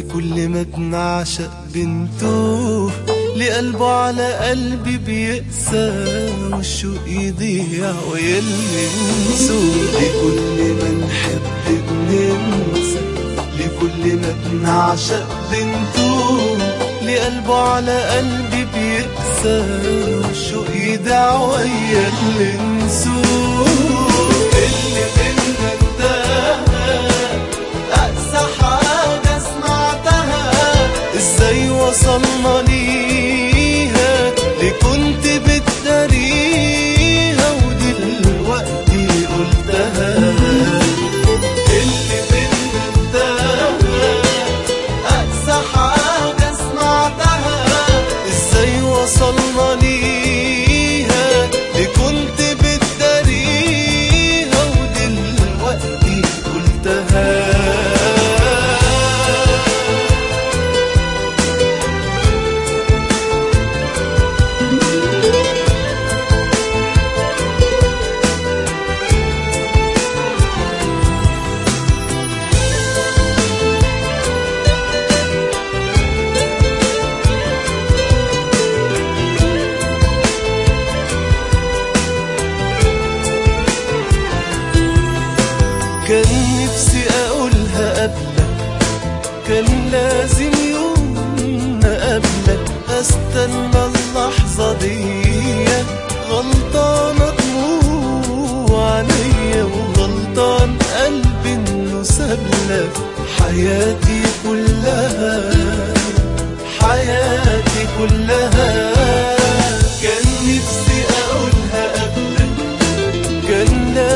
لكل ما بنعشق بنتوه لقلبه على قلبي بيقسى والشوق يضيع ويلمسه لكل ما نحب بننسى لكل ما بنعشق بنتوه لقلبه على قلبي بيقسى والشوق يضيع ويا اللي نسوه اللي بينا انتهى أقسى حاجة سمعتها ازاي وصلنا ليها اللي كنت بتداريها ودلوقتي قلتها اللي بينا انتهى أقسى حاجة سمعتها ازاي وصلنا ليها اللي كنت بتداريها ودلوقتي قلتها كان نفسي اقولها قبلك كان لازم يوم اقابلك استنى اللحظة دي غلطانة دموع عينيا وغلطان قلبي انه سابلك حياتي كلها حياتي كلها كان نفسي اقولها قبلك كان لازم